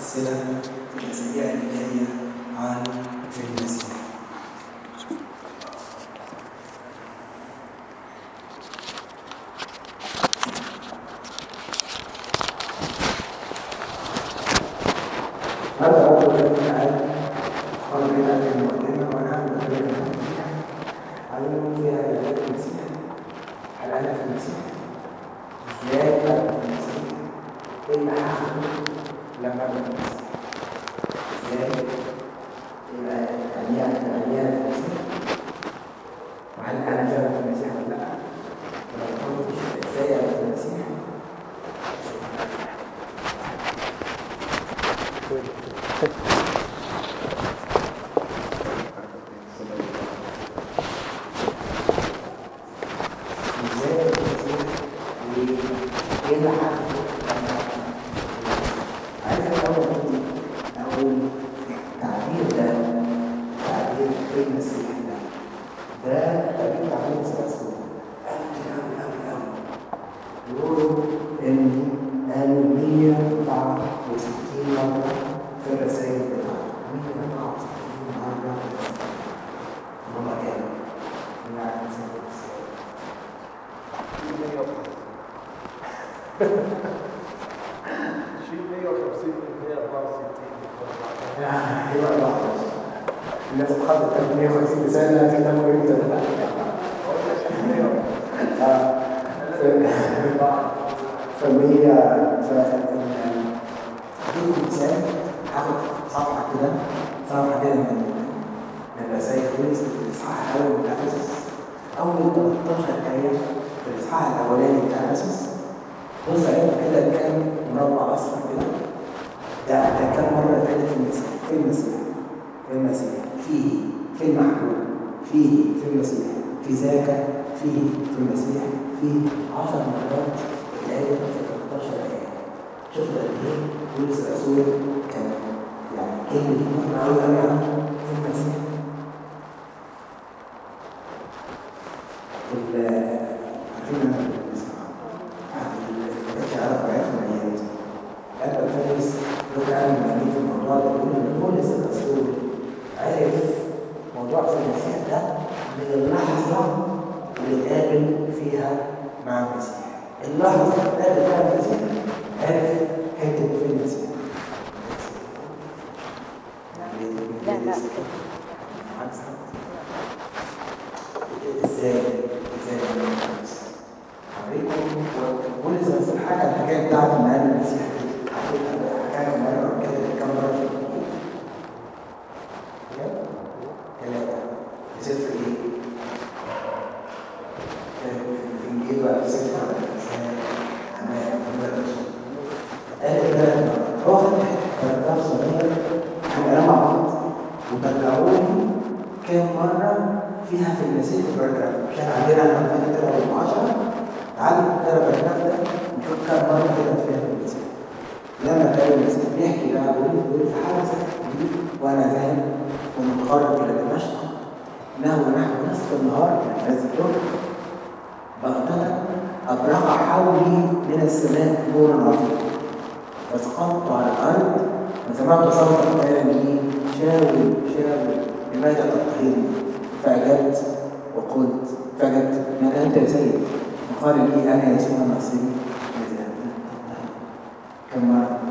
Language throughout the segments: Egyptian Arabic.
سلسلة في الأسابيع اللي جاية عن في المسيح هذا أول كلمة قال قال بنا في المقدمة ونحن نتكلم عن المسيح علموا فيها علاج المسيح العلاج في المسيح ازاي بقى في المسيح ايه اللي حصل لما بقى المسيح ازاي يبقى عيان عيان في المسيح وهل انا فعلا في المسيح ولا لا؟ ولو ما كنتش ازاي ابقى في المسيح؟ ازاي المسيح وايه اللي حصل لما عايز الاول اقول التعبير ده تعبير في المسيح ده ده تعبير تعبير مسلسل قوي قوي قوي قوي يقولوا ان قالوا 164 مره في الرسائل بتاعته 164 مره هما كانوا يعني مسائل الرسائل شيء 150 164 يعني ايوه الله الناس خدت 150 سنه تكتبوا امتى ده آه. ف- فهي ف هديكم مثال هاخد صفحه كده صفحه كده من من الرسائل دي الاصحاح الاول من افسس اول 13 ايه في الاصحاح الاولاني بتاع افسس بص عليهم كده كام مربع اصفر كده ده ده كم مرة اتقالت في المسيح في المسيح في المسيح فيه في المحبوب فيه في المسيح في ذاك فيه في المسيح فيه 10 مرات الآية في 13 آية شوف قد إيه بولس الرسول كان يعني كلمة دي مهمة أوي أوي عنه في المسيح ال- عارفين أنا اللي بنسمع يعني ما كانش يعرف حياته من أيام دي أبا فارس له كلام جميل في الموضوع ده بيقول إن بولس الرسول عرف موضوع في المسيح ده من اللحظة اللي اتقابل فيها مع المسيح اللحظة اللي اتقابل فيها المسيح عرف حتة في المسيح يعني لا لا عكس ازاي ازاي هوريكم بولس بس الحاجه الحكايه بتاعت المعاني المسيح دي حكايه مره كده كم مره في الانجيل ثلاثه في سفر ايه؟ في الانجيل ولا في سفر الانسان امان قال ثلاث مرات هو خد باراجراف صغير احنا مع بعض وطلعوني كام مرة فيها في المسيح الباراجراف عشان عندنا المعلومات كده رقم 10 تعالوا نقرا الباراجراف ده نشوف كام مرة كده فيها في المسيح لما كان المسيح بيحكي بقى بيقول بيقول في حدث دي وانا ذاهب ومتقرب الى دمشق انه نحن نصف النهار من هذا اليوم بغتة أبرق حولي من السماء نور عظيم فسقطت على الأرض وسمعت صوتا قال لي شاول شاول لماذا تضطهدني؟ فأجبت وقلت فأجبت من أنت يا سيد؟ وقال لي أنا يسوع الناصري الذي أمنت كم مرة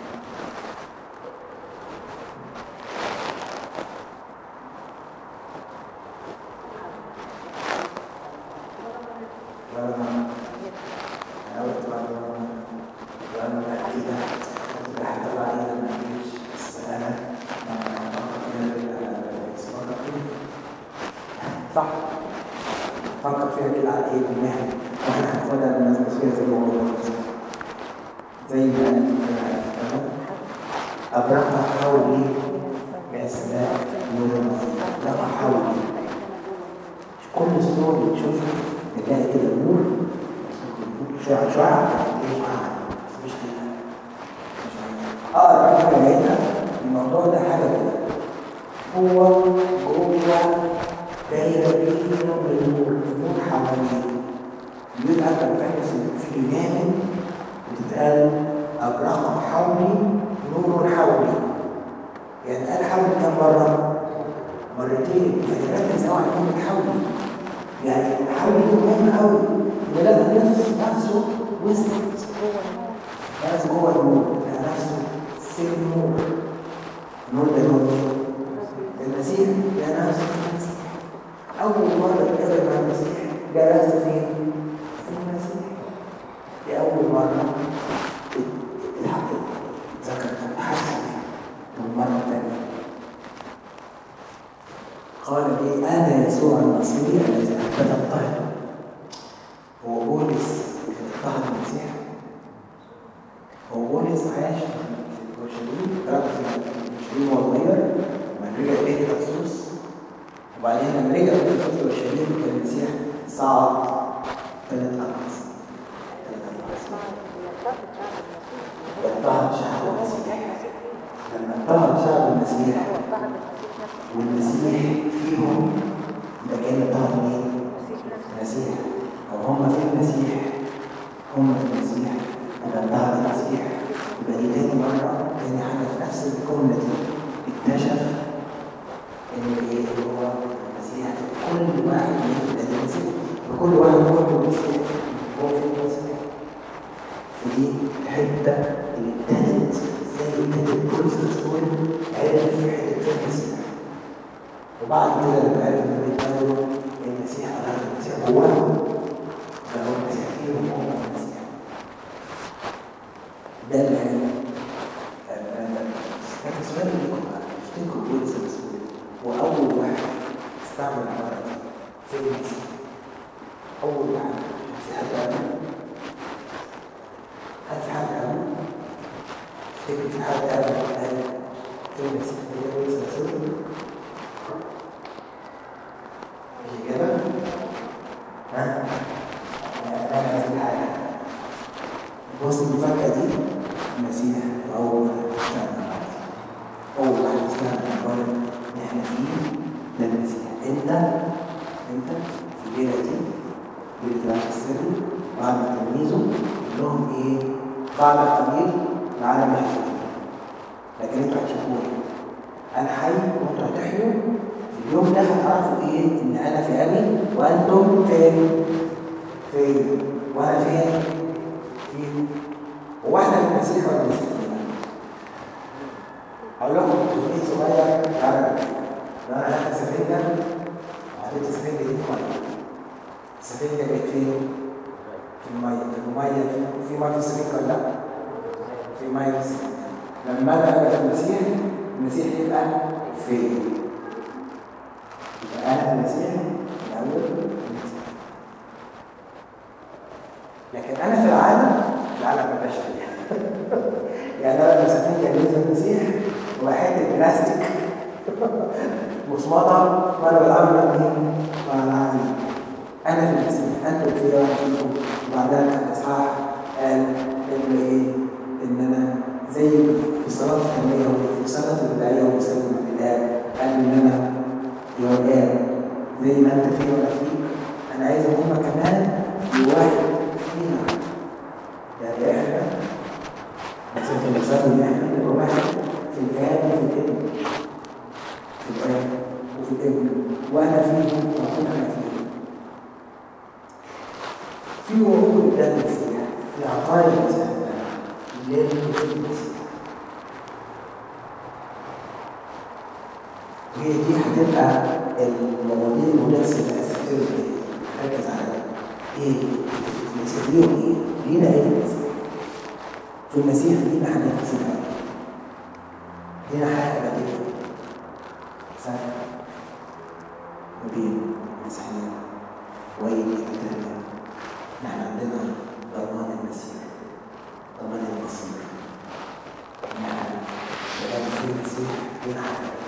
ولا مرة أنا قلت بعد مرة وأنا أكيد راح أطلع إذا ما فيش بس أنا صح فكر فيها كده على ايه بالمهل واحنا هناخدها من المسؤولية زي ما هو زي ما أنا أبرق حولي بأسماء نور النظير أبرق حولي كل صورة بتشوفها بتلاقي كده نور شعاع شعاع ايه شعاع مش كده اه حاجه لقيتها الموضوع ده حاجه كده هو جوه دايره كبيره من النور النور حواليه يقول أبا فارس في جامد بتتقال أبرق حولي نور في نور حولي يعني قال حولي كم مرة؟ مرتين يعني ركز قوي على كلمة حولي يعني حولي دي مهمة قوي إن لازم نفس نفسه وسط نفسه جوه النور يعني نفسه في النور النور ده نور مين؟ المسيح ده نفسه في المسيح أول مرة اتقابل مع المسيح جلست فين؟ في المسيح دي أول مرة الحق ذكر حسن والمرة الثانية قال لي أنا يسوع النصيري الذي أثبت الطهر هو بولس اللي اضطهد المسيح هو بولس عاش في اورشليم ترك في اورشليم وهو صغير وبعدين رجع تاني تخصص وبعدين لما رجع تاني اورشليم كان المسيح صعد ثلاث أقاصي ثلاث أقاصي اضطهد شعب المسيح لما اضطهد شعب المسيح والمسيح فيهم ده كان اضطهد مين؟ المسيح او هم في المسيح هم في المسيح يبقى اضطهد المسيح يبقى دي تاني مره تاني حاجه في نفس الجمله دي اكتشف ان ايه هو المسيح في كل واحد من المسيح في كل واحد هو في المسيح هو في المسيح ودي الحته اللي ابتدت زي ابتدت بولس الرسول عرف في حته في المسيح وبعد كده لما عرف ان بيتقالوا المسيح أراد المسيح جواهم فهو المسيح فيهم هم في المسيح ده اللي هي لكن السؤال اللي لكم تفتكروا بولس الرسول هو أول واحد استعمل العبارة دي في المسيح أول واحد في حد قبله هل في حد قبله؟ تفتكر في حد قبله قال في المسيح هي بولس الرسول؟ الإجابة ها؟ أنا عايز حاجة بص المفاجأة دي المسيح أول واحد استعمل العبارة أول واحد استعمل العبارة اللي إحنا فيه ده المسيح أنت أنت في الليلة دي ليلة العشاء السري بعد ما تلميذه لهم إيه؟ بعد قليل العالم يحصل لكن أنتوا هتشوفوني أنا حي وأنتوا هتحيوا في اليوم ده هتعرفوا ايه ان انا في ابي وانتم فين فين وانا فين فين هو احنا في المسيح ولا المسيح فينا هقول لكم تسبيح صغير تعالى لو انا خدت سفينه وحطيت السفينه دي في ميه السفينه بقت فين في الميه طب الميه في في ميه في السفينه ولا لا في ميه في السفينه لما انا ابقى في المسيح المسيح يبقى فين يبقى انا المسيح الاول المسيح لكن انا في العالم العالم ما بقاش فيها يعني انا لما سفينه جنبي المسيح وحته بلاستيك مصمطه وانا بتعامل مع مين؟ مع العالم انا في المسيح انتم في واحد فيكم وبعدها كان اصحاح قال ان ايه؟ ان انا زي في صلاه التنميه وفي صلاه البدايه وبسلم البلاد قال ان انا يا الآن زي ما أنت فيه ولا فيك أنا عايز هما كمان يواحد فينا يعني إحنا بس أنت بتسألوا إن إحنا نبقى واحد في الآب وفي الابن في الآب وفي الابن وأنا فيهم وأكون أنا فيهم في وعود الله المسيح في عطايا المسيح اللي في المسيح وهي دي هتبقى المواضيع المناسبة الأساسية ركز على إيه؟ المسيح ليهم إيه؟ لينا إيه في المسيح؟ في المسيح لينا حاجات كتير أوي لينا حياة أبدية صح؟ ما بين المسيحيين وين الإتاليا نحن عندنا ضمان المسيح ضمان المصير نحن لما في المسيح لينا حياة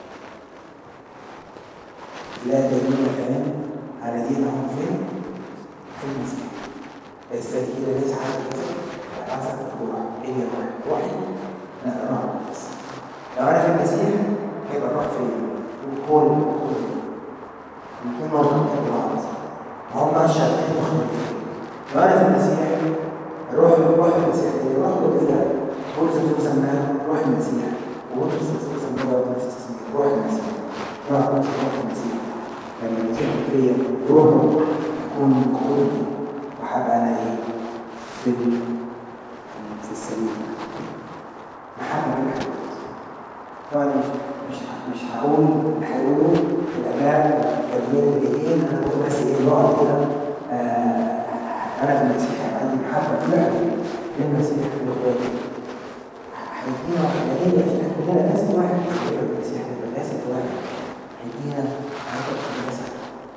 لا دليل كمان على دينهم فين؟ في المسيح السيدة ليس على الجسد حسب الروح ايه الروح؟ روحي؟ لا الروح بس لو انا في المسيح هيبقى الروح فين؟ وكل يمكن موضوع من بعض هم شغالين مختلفين لو انا في المسيح الروح الروح المسيح الروح اللي فيها بولس تسمى روح فيا روحه يكون قوتي وهبقى انا ايه في ال- في السبيل محبه بالحدود طبعا مش مش مش هقول اللي هيقولوا الاباء التدوين الجديد انا بقول بس ايه نقط كده آه، انا في المسيح هيبقى عندي محبه فعلا للمسيح لاخواتي هيدينا هيدينا عشان كلنا جسد واحد يبقى المسيح يبقى جسد واحد هيدينا عدد الجسد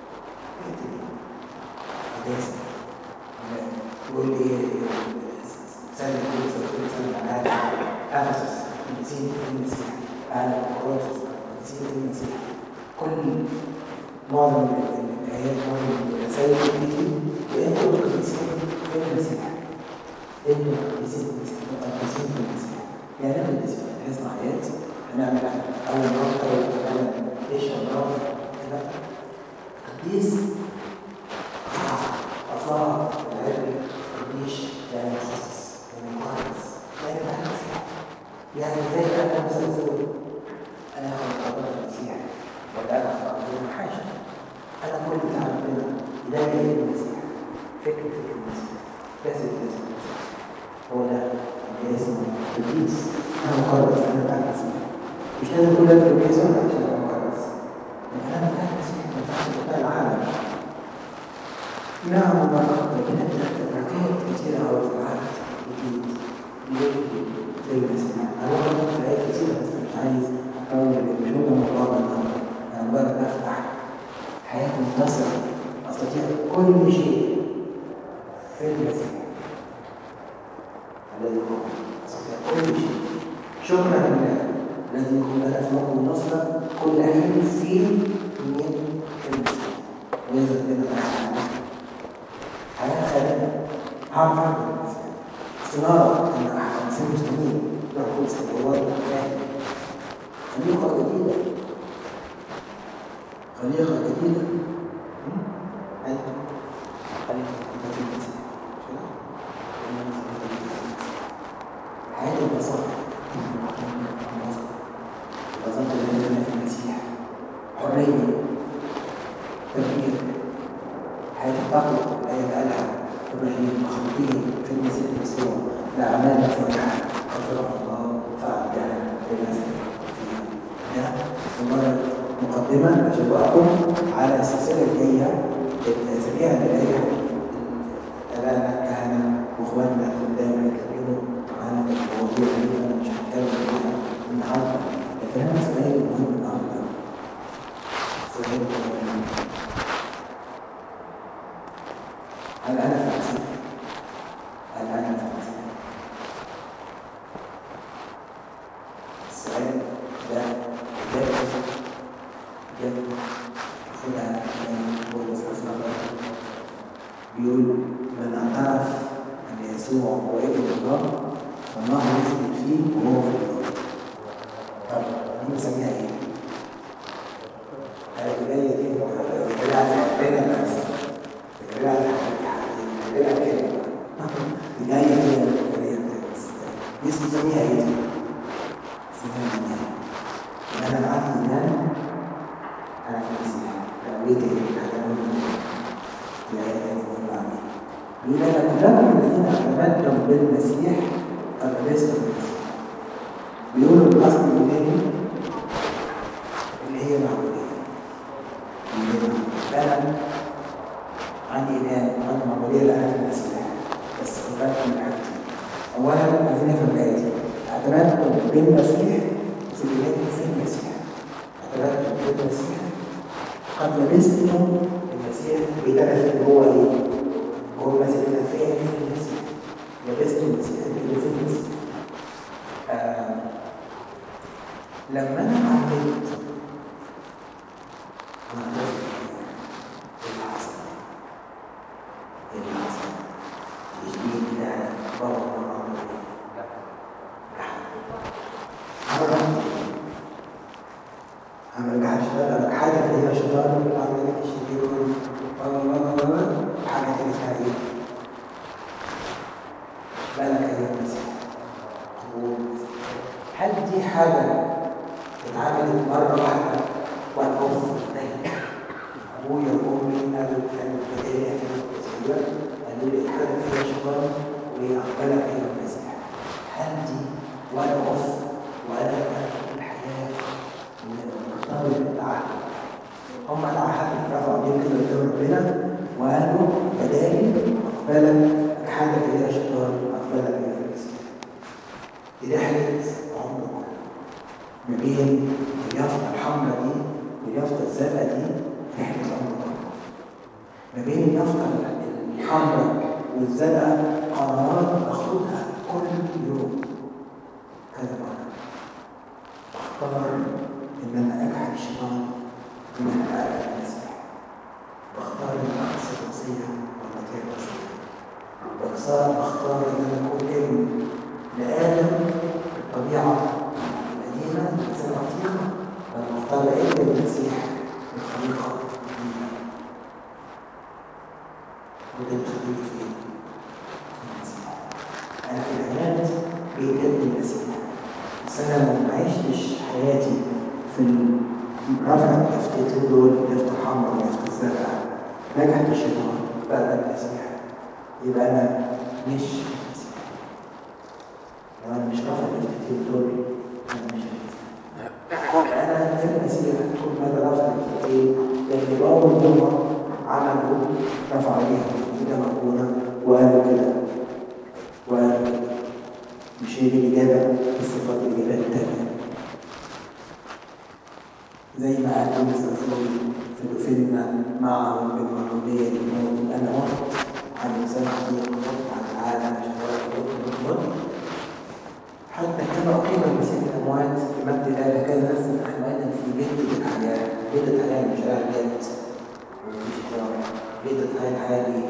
جسد يقول لي سنة كل سنة على أفسس المسيح في المسيح على كورنثوس المسيح في المسيح كل معظم ال- ال- الآيات معظم الرسائل بتيجي بأنتوا القديسين في المسيح انتوا القديسين في المسيح القديسين في المسيح يعني انا بالنسبه لي هسمع ايات هنعمل اول مره اول مره ايش الله كده قديس أصلا العلم قديش يعني مخصص يعني مخصص يعني بحث يعني زي أنا مثلا زي أنا هو قبل المسيح ولا أنا أقول حاجة أنا كل بتاع ربنا إلهي إيه المسيح فكر فكر المسيح بس بس هو ده اللي اسمه قديس أنا مقرص أنا بتاع المسيح مش لازم كل ده قديس ولا عشان أبقى مقرص لكن أنا بتاع المسيح ما ينفعش بتاع العالم نعم مرات لكن حكايات كثيرة أو في العهد الجديد بيجي زي المسيح أنا برضه في آيات كثيرة بس مش عايز أحاول مش هو الموضوع النهاردة أنا مجرد بفتح حياة منتصرة أستطيع كل شيء في المسيح الذي هو أستطيع كل شيء شكرا لله الذي يكون لنا في موقف النصرة كل حين في من المسيح ويظهر لنا الأحلام حياة خالدة هعرف أعمل استنارة أن أحسن مسلمين يقول سبحانه وتعالى خليقة جديدة خليقة جديدة أنت خليقة جديدة في المسيح حياة البساطة البساطة اللي لنا في المسيح حرية تغيير حياة التقوى الآية قالها إبراهيم مخلوقين في المسيح يسوع لأعمال صالحة غفرها الله فعلها للناس فيها ده مجرد مقدمة أشجعكم على السلسلة الجاية الأسابيع اللي جاية أبانا الكهنة وإخواننا قدام يتكلموا عن المواضيع اللي أنا مش هتكلم فيها النهارده لكن أنا سؤالي المهم النهارده سؤالي المهم هل أنا في المسيح؟ هل أنا في المسيح؟ السؤال ده إجابته إجابته خدها من بولس الرسول بيقول من اعترف أن يسوع هو ابن الله فالله يثبت فيه وهو في الله. طب دي بنسميها إيه؟ الولاية دي الولاية بين الناس الولاية بين الكلمة بداية هي الولاية دي بنسميها ايه دي؟ اسمها ايمان ان انا معاك ايمان انا في المسيح لو جيت حاجة مهمة في آية تانية مهمة عليها بيقول انا كلكم الذين اعتمدتم بالمسيح قد لبستم بالمسيح بيقولوا الاصل اليوناني اللي هي المعمودية انا عندي ايمان عندي معموديه لأنا في المسيح بس خد بالك من حاجتين اولا عايزين نفهم الايه دي اعتمدتم بالمسيح في الايمان في المسيح اعتمدتم بالمسيح قد لبستم المسيح بدرجه اللي هو ايه؟ هو المسيح اللي فين في المسيح لبستم المسيح اللي في المسيح آه لما انا عملت ما عرفت ايه اللي حصل ايه اللي حصل الجديد ده بابا وماما عملوا ايه مرة ما رجعش بقى حاجة فيها شيطان اللي عمل لك الشيطان حاجة تانية اسمها ايه؟ بالك يا المسيح قبول هل دي حاجة اتعملت مرة واحدة وأنا أوف ابويا وامي قالوا كانوا بدايه كثيره قالوا لي الحاجه فيها شيطان واقبلك الى المسيح هل دي وانا اقف وانا أكل الحياه مرتبط بالعهد هم العهد رفعوا ايديهم كده قدام ربنا وقالوا بدالي اقبلك حاجه فيها شيطان اقبلك الى المسيح دي رحله عمر كله ما بين اليافطه الحمراء دي واليافطه الزرقاء دي رحله عمر كله ما بين اليافطه الحمراء والزرقاء قرارات باخدها كل يوم كذا مره بختار ان انا اجحد الشيطان ان انا اقبل المسيح بختار ان انا اقصد وصيه ولا غير وصيه بختار بختار ان انا اكون ابن لادم الطبيعه القديمه الانسان العتيقه بل بختار ابن المسيح الخليقه الجديده وده بيخليني فين؟ في المسيح انا في الحياه بقيت ابن المسيح بس انا ما عشتش حياتي في رفع اليافتتين دول اليافطه الحمراء واليافطه الزرقاء نجحت الشيطان بقى المسيح يبقى انا مش المسيح لو انا مش رافع اليافتتين دول انا مش المسيح انا في المسيح طول ما انا رافع اليافتتين لان بابا وماما عملوا رفعوا ايديهم كده مقبوله وقالوا كده وقالوا كده مش هي دي الإجابة الصفات الإجابات التانية زي ما قال موسى الرسول في الفيلم معه بالمعمودية الموت أنا مت عن إنسان عظيم مت عن العالم عشان مت مت حتى كما أقيم المسيح من الأموات بمجد الله كان نزل أحمالا في بيت الحياة بيت الحياة مش قاعد بيت مفيش كلام بيت الحياة الحياة دي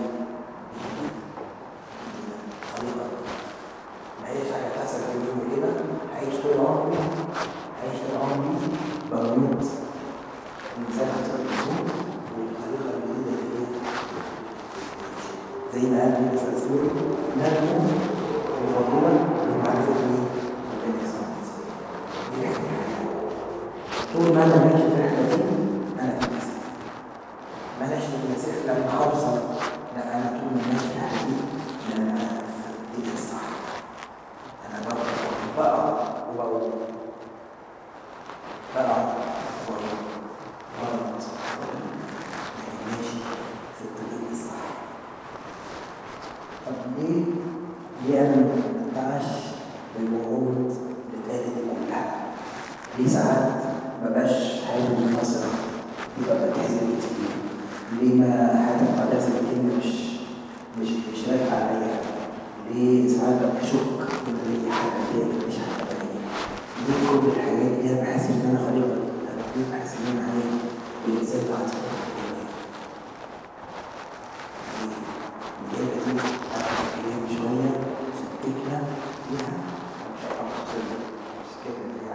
خليقة ما هيش حاجة تحصل كل يوم كده هعيش طول عمري هعيش طول عمري بموت الإنسان هيصير بيموت والخليقة الجديدة اللي هي زي ما قال النبي صلى الله عليه وسلم نبنو بفضيلة بمعرفة مين؟ ربنا يسوع المسيح دي رحلة الحياة طول ما أنا ماشي في الرحلة دي أنا في المسيح ما أناش في المسيح لما هوصل لا أنا طول ما ماشي في الرحلة دي لا أنا في الطريق الصح أنا بقى بقى وبقى بقى غلط ماشي في الطريق الصح طب ليه ليه انا ما بتمتعش بالوعود اللي اتقالت كلها؟ ليه ساعات ما بقاش حياتي منتصرة؟ ليه ببقى كاذب كتير؟ ليه ما حياتي مقدسة كتير مش مش مش راجعة عليا؟ ليه ساعات ببقى اشك ان ليه حاجة فيها مش حاجة تانية؟ ليه كل الحاجات دي انا بحس ان انا خليقة ليه بحس ان انا عايز الانسان العاطفي الإجابة دي أتكلم شوية سكتنا فيها مش هتفصل سكتنا فيها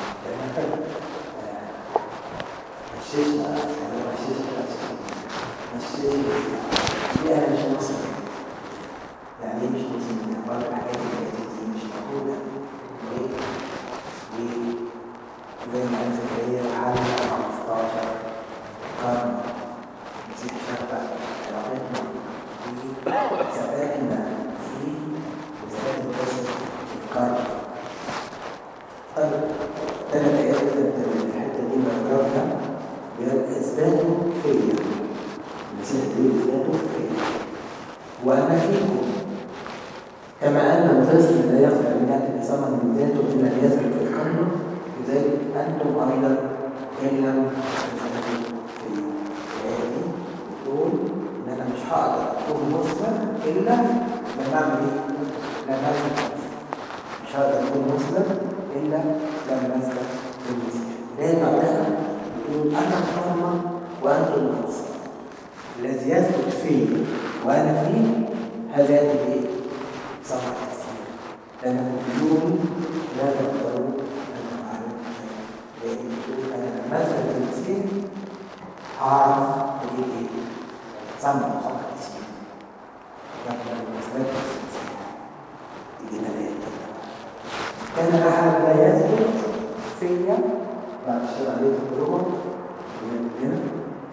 غششنا يعني غششنا غششنا ليه أنا مش مصري؟ يعني ليه مش مصري؟ بعض الحاجات اللي دي مش موجودة ليه؟ ليه؟ زي ما قال زكريا حل 15 قرن المسيح شبع علاقتنا ثباتنا في وثبات الجسد في القرن طيب ثلاث آيات كده من الحتة دي بقراها بيقول إثباته فيا المسيح بيقول إثباته فيا وأنا فيكم كما أن الطفل لا يقبل أن يأتي بثمر من ذاته إلا أن يثبت في الحمل لذلك أنتم أيضا إن لم تثبتوا فيا الآية دي بتقول إن أنا مش هقدر أكون مسلم إلا لما أعمل إيه؟ لما أثبت مش هقدر أكون مسلم إلا لما أثبت في المسيح ليه بعدها بتقول أنا محرم وأنتم المقصر الذي يثبت فيه وأنا فيه هذا يأتي بإيه؟ صنع كثير لأنكم بدون لا تقدروا أن تفعلوا شيئا لأن بتقول أنا لما أثبت في المسيح هعرف أجيب إيه؟ صنع صنع كثير لكن لما أثبت في المسيح تجينا الآية كان أحد لا يثبت فيا بعد الشر عليكم كلهم هنا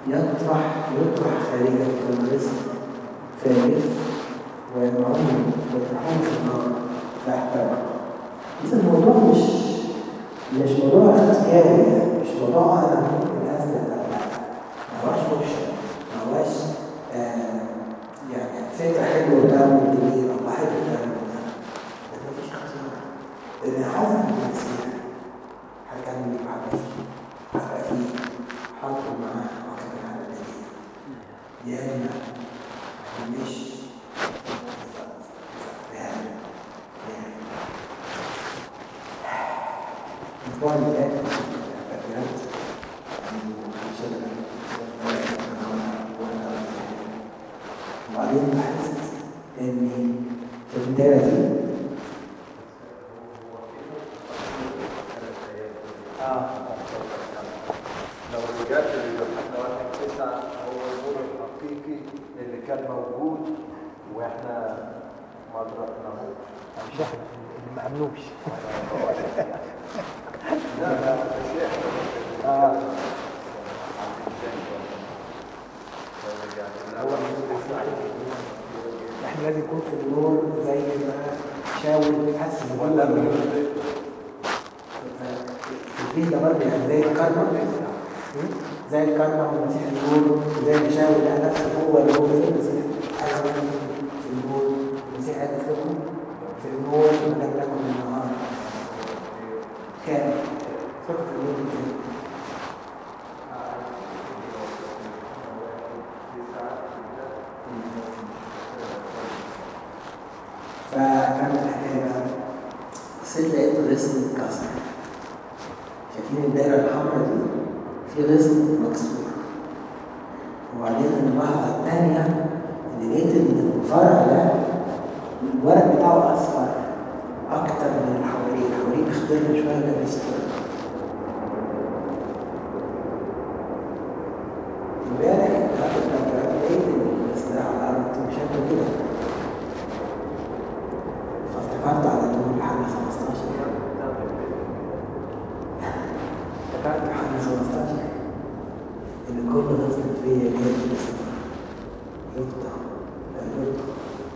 يطرح يطرح خارجا كالرزق فيلف ويمعون ويطرحون في النار فاحترق إذا الموضوع مش مش موضوع اختياري يعني مش موضوع أنا ممكن أنزل ما هواش اوبشن ما هواش آه، يعني فكرة حلوة قدام الجميل الله حلو قدام لكن مفيش اختيار لأن حزم المسيح هكمل بعد فيه هبقى فيه حاطه معاه وكمان على الدنيا يا إما مش بهذا بهذا الإخوان الآن بجد وبعدين لاحظت ان في البدايه دي اه لو رجعت ليوحنا واحد تسعة هو النور الحقيقي اللي كان موجود واحنا ما ادركناهوش مش احنا اللي ما امنوش لا لا مش احنا آه. هو النور احنا لازم يكون في النور زي ما شاول حس ان هو ولا النور. الدين ده برضه يعني زي الكرمة زي الكرمة والمسيح النور زي ما شاول لقى نفسه هو اللي هو في المسيح أنا في النور المسيح قال لكم في النور مكان لكم من النهار كان صوت في النور كده فكانت الحكايه بقى بصيت لقيت الرسم اتكسر شايفين الدايره الحمراء دي في رسم مكسور وبعدين الملاحظه الثانيه ان لقيت ان الفرع ده الورق بتاعه اصفر اكتر من اللي حواليه اللي حواليه بيخضر شويه ده بيصفر امبارح قعدت لما لقيت ان الرسم ده على الارض بشكل كده فافتكرت على طول لحد 15 افتكرت لحد 15 ان كل غزل فيا جاي يقطع لا يقطع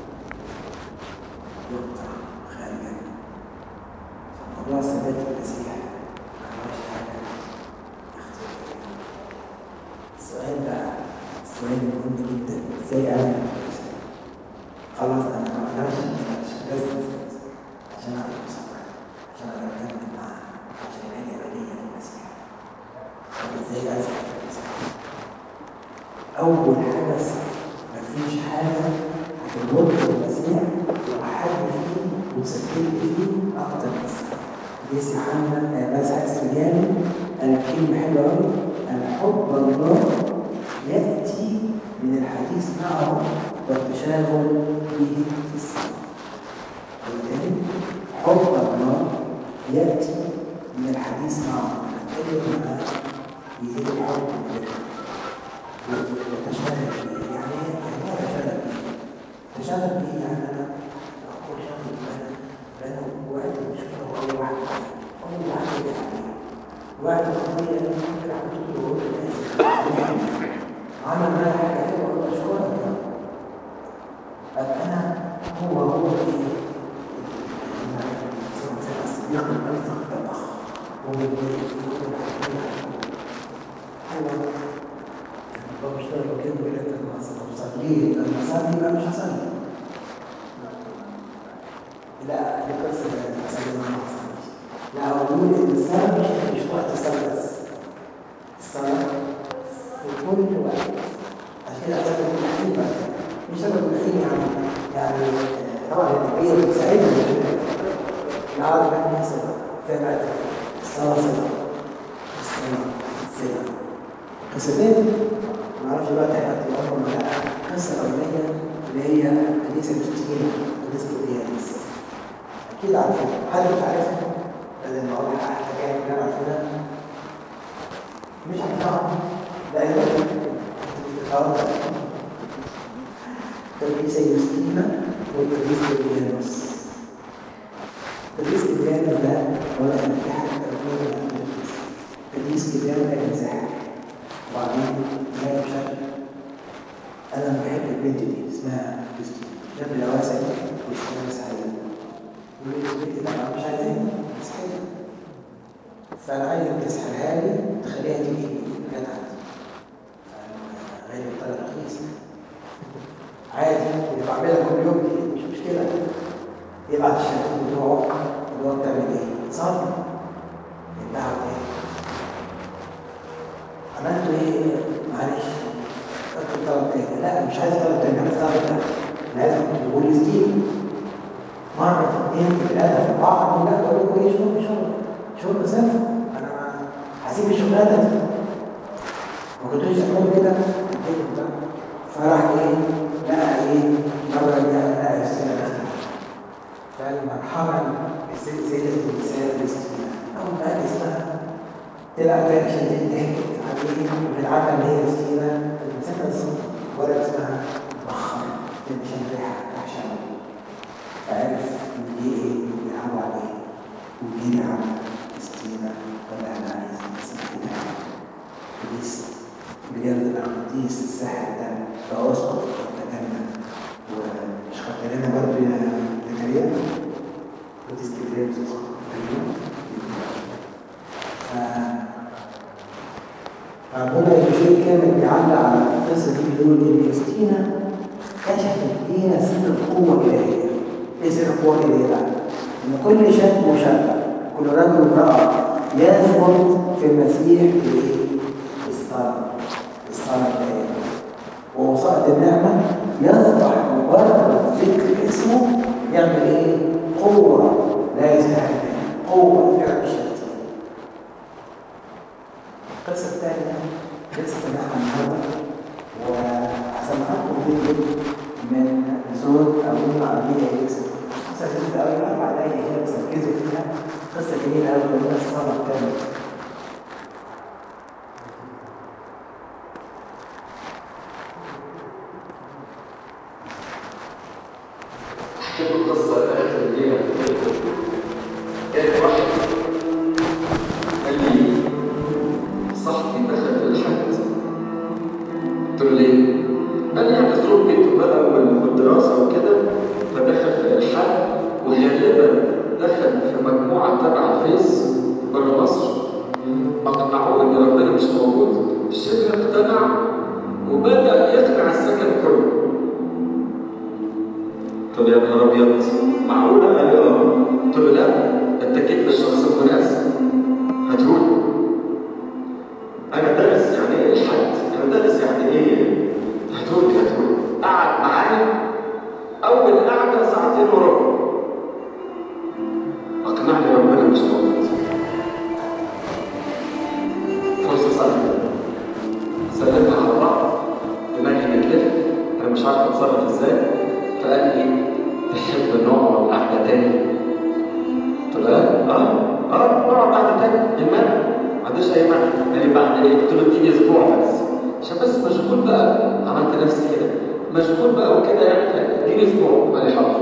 يقطع خارجا فموضوع ثبات المسيح ما هوش حاجه اختياريه السؤال بقى السؤال مهم جدا ازاي انا خلاص انا ما اقدرش مش لازم عشان اعرف اصبر عشان اقدر اكمل معاه عشان يبقى لي ابديه في المسيح طب ازاي اثبت في المسيح اول حاجه مفيش حاجه هتربط المسيح وحد فيه وتسكتني فيه اكتر من السبب ليس يوحنا مسح السجاني قال كلمه حلوه قوي ان حب الله ياتي من الحديث معه والتشاغل به في السماء وبالتالي حب الله ياتي من الحديث معه نتكلم معاه يزيد الحب وتشاغل به يعني ايه يعني ايه تشاغل به؟ تشاغل به يعني انا اقول شغل انا انا وقت المشكله هو واحد اول واحد يعني واحد قضيه انا ممكن اعمل له وهو لازم عمل معايا حاجه حلوه اقول له اشكرك طب انا هو هو ايه؟ الصديق الالفق طبخ هو هو هو بيشتغل كده بيقول لك لما اصلي لما اصلي بقى مش هصلي لا دي قصه اصلي ما اصليش لا هو بيقول ان الصلاه مش مش وقت الصلاه بس الصلاه في كل وقت عشان كده أسبب التحليل بقى مش سبب التحليل يعني يعني طبعا النبي بتساعدنا العرض بقى صلة فين بقى الصلاة صلة الصلاة صلة قصتين معرفش بقى تحت الأمر ولا لا القصة الأولانية اللي هي حديث المسكين حديث القياس أكيد عارفها حد مش عارفها لازم أقول حاجة اللي أنا عارفها مش عارفها لا هي خلاص تدريس يوستينا وتدريس الديانوس تدريس الديانوس ده ولا كان في حاجة تدريس تدريس الديانوس كان سحر وبعدين جاي بشكل انا بحب البنت دي اسمها كريستين جاب لي رواسع واسمها سعيده يقول لي البنت دي انا مش عايزها بس حلوه فانا عايزك تسحرها لي تخليها تيجي جت عندي غير الطلب رخيص عادي اللي بعملها كل يوم دي مش مشكله يبعت الشهادات بتوعه اللي هو بتعمل ايه؟ تصلي يبعت ايه؟ عملت ايه؟ معلش خدت طلب تاني لا مش عايز طلب تاني عايز طلب تاني انا عايز تقول لي ستيل مرة في اثنين في ثلاثة في أربعة لا بقول لكم ايه شغل شغل شغل سلفة أنا ما هسيب الشغلانة دي ما كنتوش تعملوا كده فراح ايه لقى ايه مرة لقى رسالة داخلة فالمرحلة سلسلة الرسالة الاستثناء أول ما قال اسمها طلع تاني شديد ضحكت عليه وبالعادة إن هي مسكينة المسكنة الصوت ولا اسمها بخر عشان ريحة وحشة فعرف إن دي إيه بيلعبوا عليه ودي على مسكينة ولا أنا عايز اسمها كده بوليس بجد القديس الساحر ده بقى اسقط وتجنن ومش خدت لنا برضه يا زكريا قديس كبريت اسقط فابونا يوشيل كامل بيعلق على القصه دي بيقول ان يوستينا كشفت لينا سر القوه الالهيه ايه سر القوه الالهيه بقى؟ ان كل شاب وشابه كل رجل وامراه يثبت في المسيح بايه؟ بالصلاه الصلاه الدائمه ووسائط النعمه يصبح مجرد ذكر اسمه يعمل ايه؟ قوه لا يستهان بها قوه فعل الشيطان القصة الثانية لسه سمعها النهاردة وهسمعكم فيديو من صوت أبونا عربية يوسف قصة جميلة أوي أربع دقايق كده بس ركزوا فيها قصة جميلة أوي من الصلاة الكاملة احكي لكم قصه قريتها الليله كان واحد قال لي صاحبي دخل في الحد قلت له ليه؟ قال لي يعني ظروف بيته بقى وال- والدراسه وكده فدخل في الحد وغالبا دخل في مجموعه تبع الفيس بره مصر اقنعوه ان ربنا مش موجود الشبه اقتنع وبدا يقنع السكن كله قلت له يا نهار ابيض معقوله؟ قال لي اه قلت له لا انت جيت للشخص المناسب هتقول انا دارس يعني ايه الحد انا دارس يعني ايه هتقول هتقول قعد معايا اول قعده ساعتين وربع اقنعني ربنا مش موجود فرصه سهله سلمنا على بعض دماغي بتلف انا مش عارف اتصرف ازاي فقال لي تحب نقعد قعده تاني قلت له اه اه اه نقعد قعده تاني المانع ما عندوش اي مانع يعني بعد ايه قلت له اديني اسبوع بس عشان بس مشغول بقى عملت نفسي كده مشغول بقى وكده يعني اديني اسبوع قال لي حاضر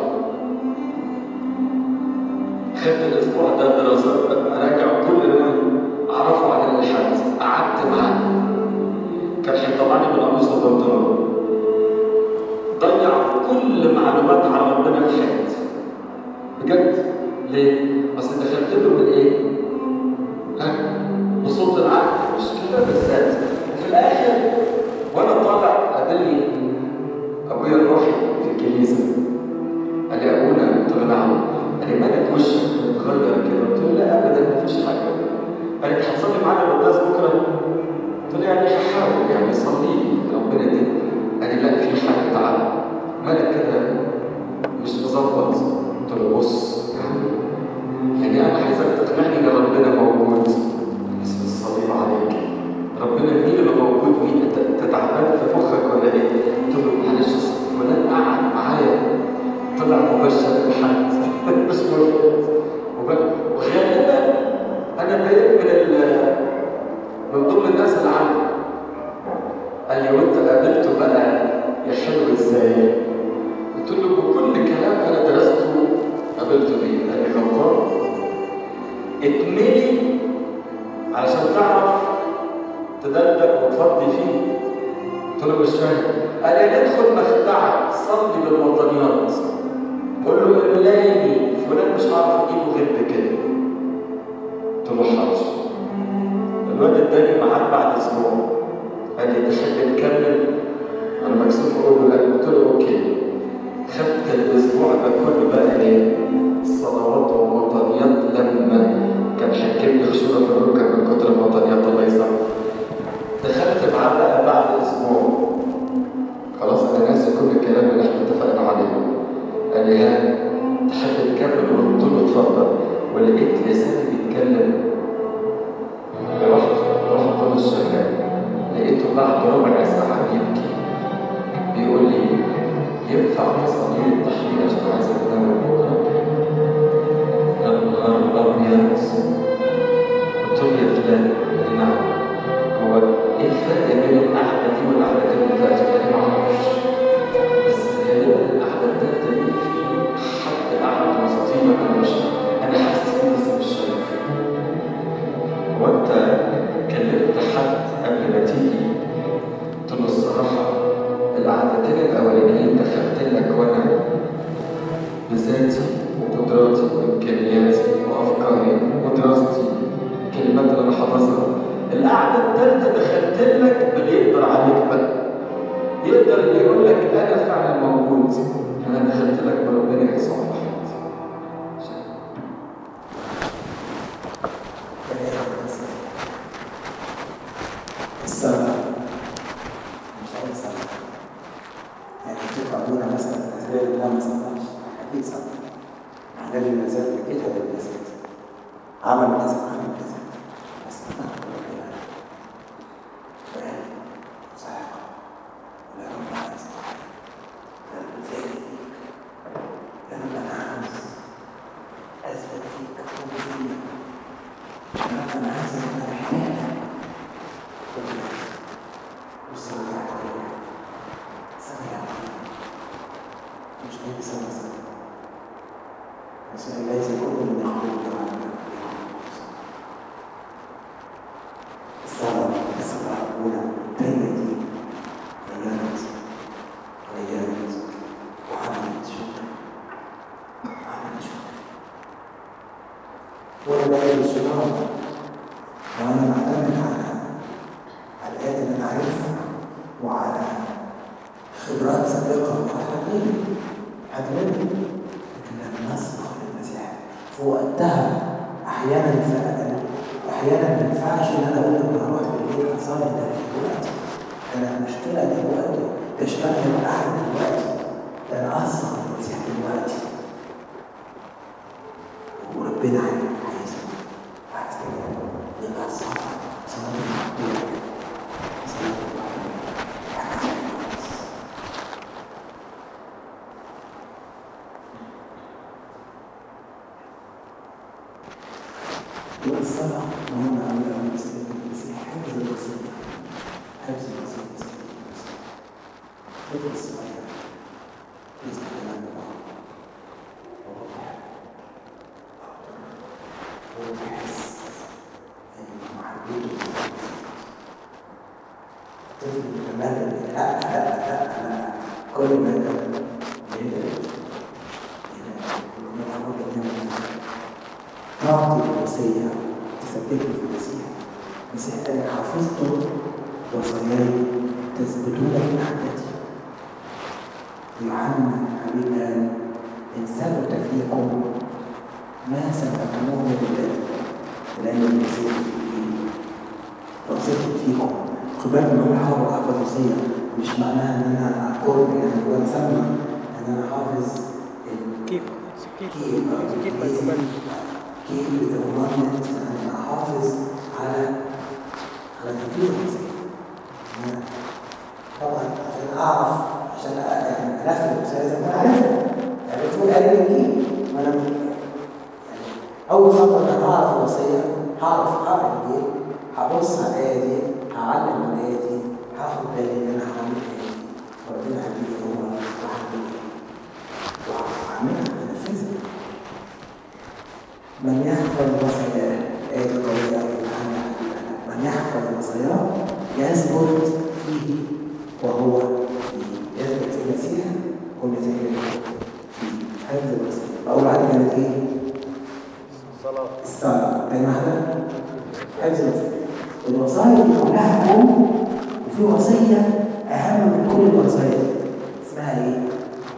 خدت الاسبوع ده دراسه اراجع كل اللي انا اعرفه عن الالحاد قعدت معاه كان هيطلعني من قميص البنطلون ضيع كل معلومات عن ربنا في حياتي بجد ليه؟ اصل دخلت له من ايه؟ ها؟ بصوت العقل مش كده بالذات وفي الاخر وانا طالع قابلني ابويا الروحي في الكنيسه قال لي ابونا قلت له نعم قال لي مالك وشك متغير كده قلت له لا ابدا مفيش حاجه قال لي هتصلي معانا القداس بكره قلت له يعني هحاول يعني صلي لي ربنا يديك قال لي لا في حاجه تعالى مالك كده مش مظبط قلت له بص يعني انا عايزك تقنعني ان ربنا موجود اسم الصليب عليك ربنا مين اللي موجود مين انت انت تعبان في مخك ولا ايه؟ قلت له معلش فلان قعد معايا طلع مبشر بحد مش موجود وب- وغالبا انا بقيت من ال- من ضمن الناس اللي عنده قال لي وانت قابلته بقى يا حلو ازاي؟ قلت له بكل كلام انا درسته قابلته بيه قال لي غلطان اتملي علشان تعرف تدلدق وتفضي فيه قلت له مش فاهم قال لي ندخل مخدعك صلي بالوطنيات قول له املاني فلان مش عارف اجيبه غير بكده قلت له حاضر الواد اداني ميعاد بعد اسبوع قال لي تحب نكمل انا مكسوف اقول له لا قلت له اوكي خدت الاسبوع ده كله بقى ايه صلوات ووطنيات لما كان حكمني خشونه في الركب من كتر الوطنيات الله يسامحه دخلت معلقه بعد اسبوع خلاص انا ناسي كل الكلام اللي احنا اتفقنا عليه قال لي ها تحب تكمل قلت له اتفضل ولقيت لساني بيتكلم رحت رحت القدس شغال لقيته بعد ربع ساعه بيبكي بيقول لي ينفع تصلي لي التحليل عشان عايز اتناول بكره يا نهار ابيض قلت له يا فلان نعم هو ايه الفرق بين القعده دي والقعده اللي فاتت انا ما اعرفش بس غالبا القعده الثالثه دي في حد قعد وسطينا انا مش انا حاسس بيه بس مش شايف هو انت كلمت حد قبل ما تيجي قلت له الصراحه القعدتين الاولانيين دخلت لك وانا بذاتي وقدراتي وامكانياتي وافكاري ودراستي الكلمات اللي انا حافظها القعده الثالثه دخلت لك باللي يقدر عليك بقى يقدر اللي يقول لك انا فعلا موجود انا دخلت لك بربنا يسوع المحمد الصلاة مش أي صلاة يعني تشوف أبونا مثلا الأسباب اللي لا ما صلاش أكيد صلى مع ذلك ما زال بيجيبها بالجسد عمل كذا عمل كذا بس ما ربنا وقال صحيح ولا رب عايز لا بتلاقي يا رب أنا عاوز أثبت فيك حبي فيك يا رب أنا عايز أبقى محتاج مش أي سنة سنة بس ليس كل من يخرج عن الصلاة الصلاة الأولى الثانية دي غيرت غيرت وعملت شكر عملت شكر وأنا بقى الشكر وأنا معتمد على على الآيات اللي أنا عارفها وعلى خبرات سابقة وحاجات حاجات لكن لما نسمع للمسيح في وقتها أحيانا فعلا أحيانا ما ينفعش إن أنا أقول لك أنا هروح بالليل أصلي ده في دلوقتي أنا المشكلة دلوقتي تشتغل القعدة دلوقتي ده أنا أصلا المسيح دلوقتي وربنا عايز عايز كده يبقى الصلاة صلاة المقبولة صلاة المقبولة حاجة خالص. يبقى الصلاة مهمة أوي أوي بالنسبة للمسيح حفظ الوصية حفظ الوصية طفل الصغير يسمع كلام الله وهو بيحب هو بيحس إنه محبوب الطفل يتمرن لا لا لا لا كل ما يقدر يقدر تعطي الوصية تثبته في المسيح المسيح قال حفظت وصاياي تثبتون في محبتي يوحنا حبيب قال إن ثبت فيكم ما سبقتموه بالله لأن المسيح لو ثبت فيكم خد بالك من أول حاجة أحفظ وصية مش معناها إن أنا أقول يعني ولا سمع إن أنا حافظ ال- كيف كيف كيف كيف الكوماند كيف بتضمن ان احافظ على على تنفيذ الوصيه أنا طبعا عشان اعرف عشان أ- يعني انفذ الوصيه لازم اكون عارفها يعني بتقول قال لي الجيل ما انا يعني اول خطوه ان انا اعرف الوصيه هعرف اقرا الجيل هبص على الايه دي هعلم من الايه دي هاخد بالي ان انا هعمل ايه وربنا هيديني هو وهعمل ايه وهعملها هنفذها من يحفظ وصاياه آية قوية أوي من يحفظ وصاياه يثبت فيه وهو فيه يثبت في المسيح والمسيح يثبت فيه هذه الوصية أول واحدة كانت إيه؟ صلاة الصلاة تاني واحدة حفظ الوصية الوصايا دي كلها أم وفي وصية أهم من كل الوصايا دي اسمها إيه؟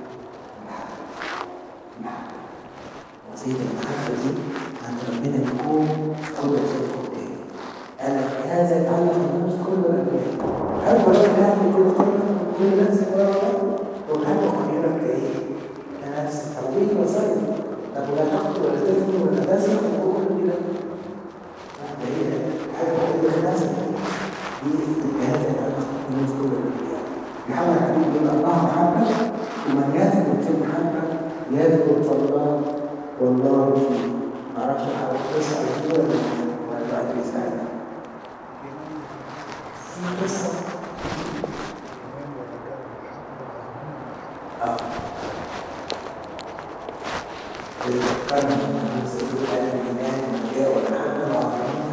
المحبة وصية المحبة دي عند ربنا يكون أول وصية قدامي قال لك هذا يتعلق الناس كل الأنبياء هل ولا كلام كل قلب كل نفس وهل يقول لك إيه؟ نفس توبيخ وصية طب ولا تقتل ولا تزني ولا تسرق وكل كده هي حاجة واحدة في نفسك دي هذا يتعلق الناس كل الأنبياء يحاول الحبيب يقول الله محبة ومن يثبت في المحبة يثبت في الله والله فيه ما اعرفش احاول قصة على كده ولا ولا بعد بيساعدها في قصة اه بتفكرني بسيدي قال الإيمان من جاء والمحبة وعظيمة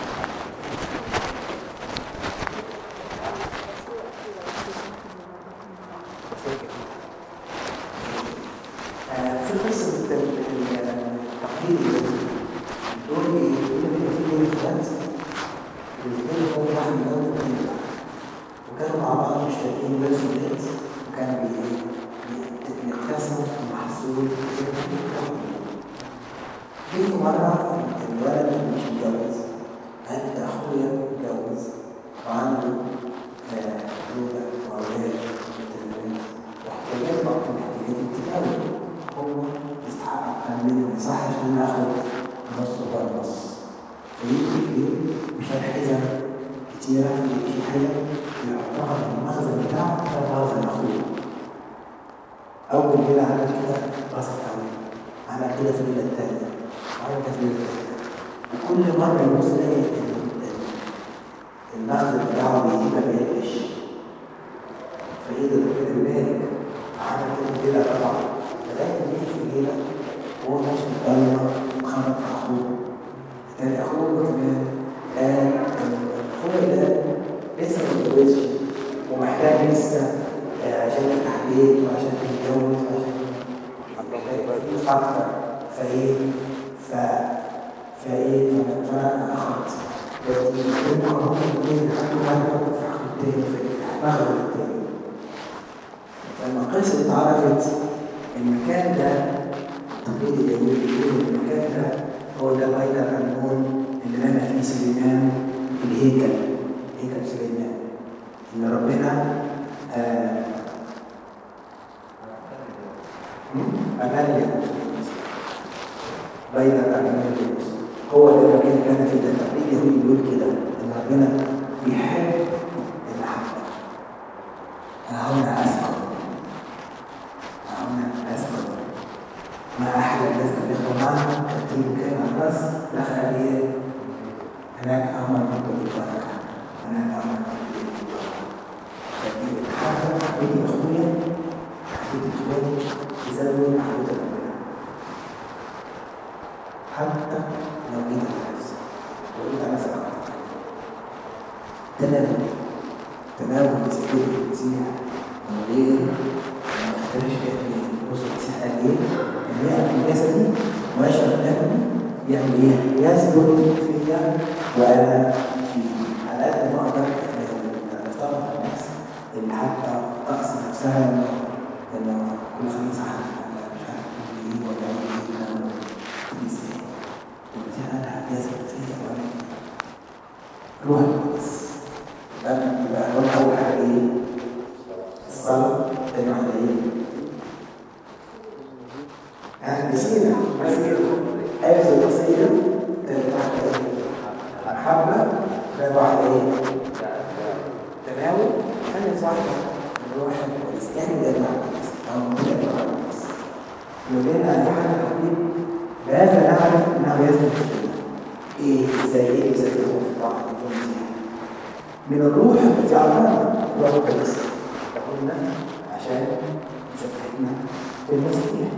آه، في قصة الت- التقليد دول ايه؟ دول بيبقى في ليلة خمس الاثنين هو واحد من أول اتنين وكانوا مع بعض مشتركين نفس البيت وكانوا بي- بي- بيقتسموا المحصول جه في مرة الولد مش متجوز قال ده أخويا متجوز وعنده آه، زوجة وأولاد وتلميذ واحتياجات بعض الاحتياجات كتير أوي هو يستحق أعمل ما يصحش إن أنا آخد نص ولا نص فيجي إيه مشان حزم كتيرة في حاجة يحطها في المخزن بتاعه ده مخزن أخوه أول ليلة عمل كده بسط أوي عمل كده في الليلة التانية عمل كده في الليلة التالتة وكل مرة يبص يلاقي ال- ال- المخزن بتاعه بيجيب ما بيقلش فإيه ده ربنا بيبارك عمل كده ليلة طبعا لغاية ما يجي في ليلة وهو ماشي في الضلمة وخبط في أخوه تاني أخوه كمان قال إن أخويا ده لسه ما اتجوزش ومحتاج لسه آه، عشان يفتح بيت وعشان يتجوز وعشان محتاج فلوس أكتر فإيه ف فإيه ف- فأنا أخذت لكن هم الاثنين حطوا واحد في حق التاني فأخذ التاني لما قصة اتعرفت المكان ده تقليد اليهود بيقولوا المكان ده هو ده بيت الأرمون اللي بنى فيه سليمان الهيكل هيكل سليمان إن ربنا آه أمان اليهود بين الأرمون اليهود هو ده المكان اللي كان فيه ده التقليد اليهودي بيقول كده إن ربنا بيحب المحبة ها هنا أسكن ها هنا أسكن ما أحلى الناس اللي بياخدوا معانا كتير كان على الراس دخل إيه هناك أمر رب البركة هناك أمر رب البركة فدي الحاجة حبيبي أخويا حبيبي إخواتي تزود محبوبة ربنا حتى لو جيت على نفسك وقلت على نفسك أكتر تناول تناول مسيحية المسيح من غير ما نختارش اثنين بص المسيح قال ايه؟ ان يأكل جسدي ويشرب دمي يعمل ايه؟ يثبت فيا وانا فيه على قد ما اقدر افترض على نفسي اللي حتى تقصي نفسها انه انه كل خميس حد ولا مش عارف ايه ولا ايه ولا ايه ازاي؟ المسيح قال يثبت فيا وانا فيه روح القدس يبقى يبقى نقول أول حاجة إيه؟ الصلاة تاني واحدة إيه؟ يعني نسينا نسينا حفظ الوصية تالت واحدة إيه؟ محبة تالت واحدة إيه؟ تناول خامس واحدة الروح القدس يعني ده المعنى القدس أو ده المعنى القدس يقولنا أن يوحنا الحبيب بهذا نعرف أنه يثبت فينا إيه زي إيه زي الروح في بعض المسيح من الروح التي أعطانا روح القدس قلنا عشان يثبتنا في المسيح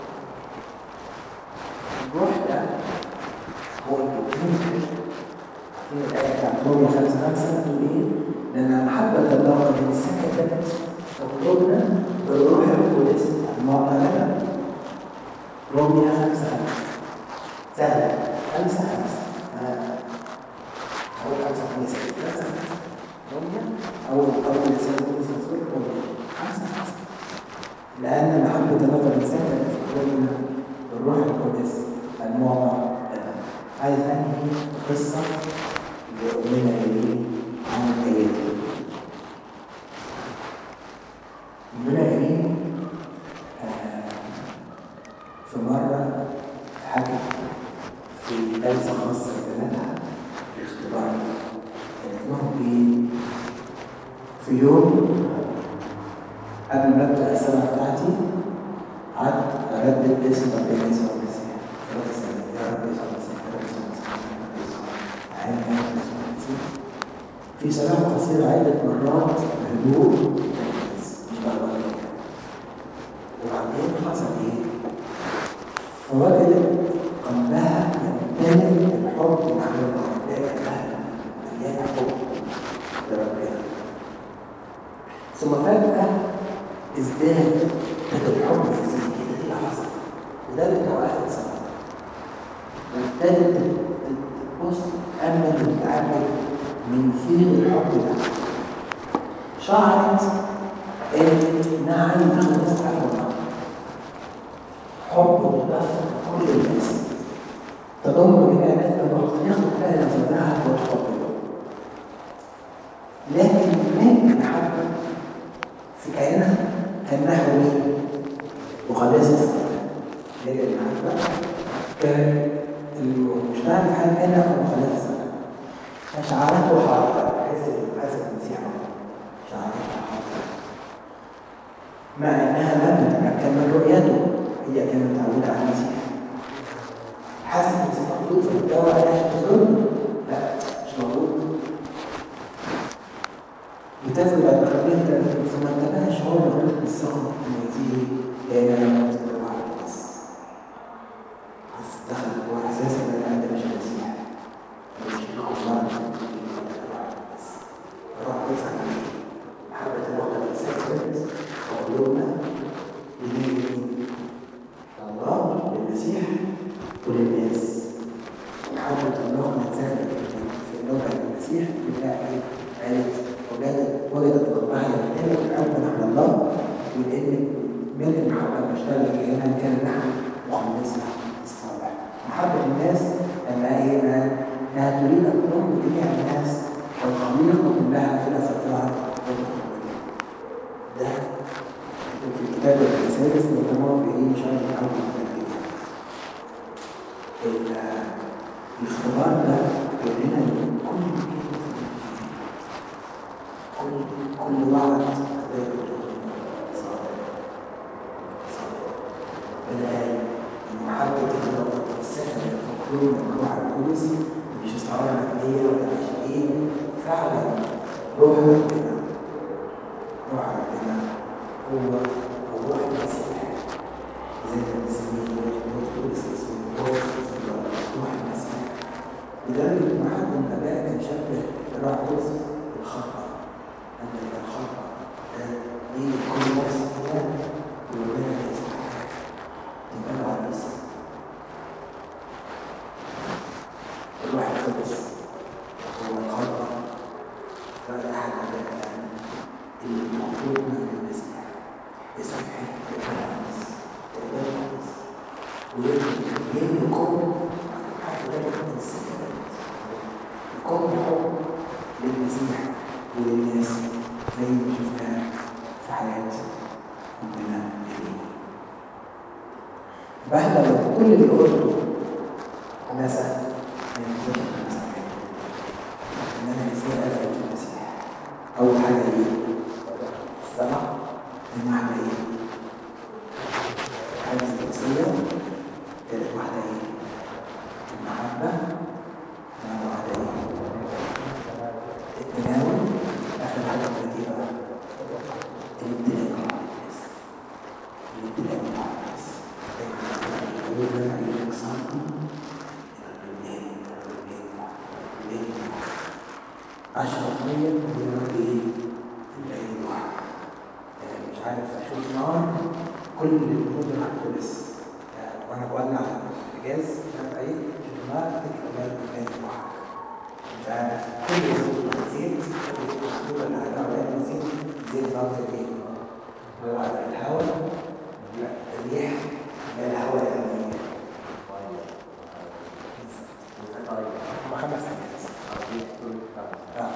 الروح ده هو الجبريل في الآية بتاعت رومية 5 5 تقول إيه؟ لأن المحبة الله قد سكتت قلوبنا بالروح القدس المعلنة روميا خمسة سهلة خمسة خمسة آه. أول خمسة خمسة خمسة خمسة روميا أول أول رسالة بولس الرسول روميا خمسة خمسة لأن محبة الله قد سكتت في قلوبنا بالروح القدس المعطى لنا عايز أنهي قصة لأمنا إيه عن الآيات أمنا إيه آه، في مرة حكت في جلسة خاصة ببناتها الاختبار قالت لهم إيه في يوم قبل ما ابدا السنه بتاعتي قعدت اردد اسم ربنا يسوع المسيح ثلاث سنين يا رب يسوع المسيح يا رب يسوع المسيح يا رب يسوع المسيح عين يا رب يسوع المسيح في سلام قصير عدة مرات بهدوء تركيز مش بغبغان وبعدين حصل ايه؟ فوجدت قلبها يمتلئ بالحب مع الله تلاقي قلبها مليانة حب لربنا ثم فجأة ازداد هذا الحب يزيد كده دي لحظة وده اللي توقفت سنة وابتدت تبص أمل وتتعامل من فين الحب ده شعرت إنها عايزة تاخد ناس تعرف الله حب متدفق كل الناس تضم جميع الناس بالوقت ياخد فعلا صدرها والحب ده لكن من المحبة في كائنها كان نحو مين؟ مخلصة لكن المحبة كان المجتمع الحالي كان نحو مخلصة فشعرته حركة حس حس المسيح شعرته حركة مع انها لم تتمكن من رؤيته هي كانت متعودة على المسيح حاسس المسيح موجود في الدواء عشان تظن لا مش موجود بتثبت على الخلية ثم انتبه شعور مخلوق بالصخر التي لأن أنا كنت واحد بس بس دخل جوه إحساس إن أنا عندي مش المسيح مش الله بس راح تضحك عليه محبة الوقت اللي سكتت في قلوبنا لمين؟ الله للمسيح وللناس محبة الله من سكتت في قلوبنا للمسيح بتاع إيه؟ قالت وجدت وجدت قلبها يمتلئ بالحب نحو الله ولان من المحبه المشتغله في هنا كان نحن مخلصنا الصالح محبه الناس انها ايه انها تريد ان تضم جميع الناس والخليقه كلها الى سترها ده في الكتاب الرسالة نتمر به إن شاء الله تعالى الاختبار ده يقول لنا إن كل كل كل وعد الآن محبة الله والسكن الفقرون الروح القدس مش استعارة مبنية ولا عشرين فعلا روح ربنا روح ربنا هو الروح المسيح زي ما بنسميه روح القدس اسمه روح روح المسيح لدرجة إن حد من الآباء كان شبه الروح القدس بالخطأ أن الخطأ دي كل نفس فيها وربنا يستحق تبقى العريس الروح القدس هو الخطأ فلا أحد يعني اللي المفروض من المسيح يسبح العريس العريس ويبني كون حتى ذلك من السكرات يكون حب للمسيح وللناس زي ما شفناه في حياة ربنا الكريم. فاحنا لو كل اللي قلته مثلا من الكتب المسيحية إن أنا إزاي أفهم المسيح أول حاجة إيه؟ السمع من واحدة إيه؟ حاجة الشخصية تالت واحدة إيه؟ المحبة رابع واحدة إيه؟ التناول آخر حاجة التي بقى الامتلاك مع الناس الامتلاك مع الناس يقول لنا الإنسان اشرب ميه يقول لي ايه الليل واحد يعني مش عارف اشوف نار كل المدن هتلبس وانا بولع الجاز مش عارف ايه شوف نار تبقى الليل واحد مش عارف كل يوم زيت الصوره اللي هتعمل عليها زيت زيت ضغط الايه؟ هو الهواء لا الريح لا الهواء يعني هم خمس حاجات اه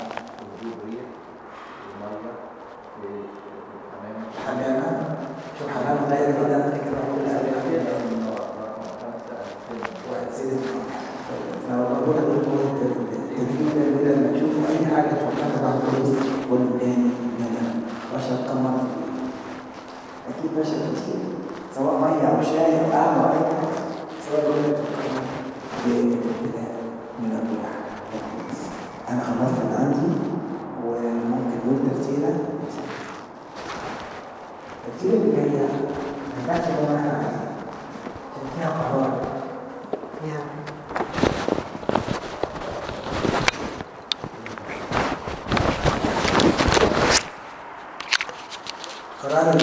حمامة شوف حمامة غير كده فكرة كل وهتزيد فلو بقول لك التدريب ده لما تشوفوا أي حاجة توقفها عن الفلوس قول تاني من بشر كم مرة أكيد بشر كتير سواء مية أو شاي أو قهوة أو أي حاجة سواء يقول لك من الروح أنا خلصت اللي عندي وممكن نقول ترتيبة الترتيبة اللي جاية ما ينفعش زي ما احنا عايزين عشان فيها قرار فيها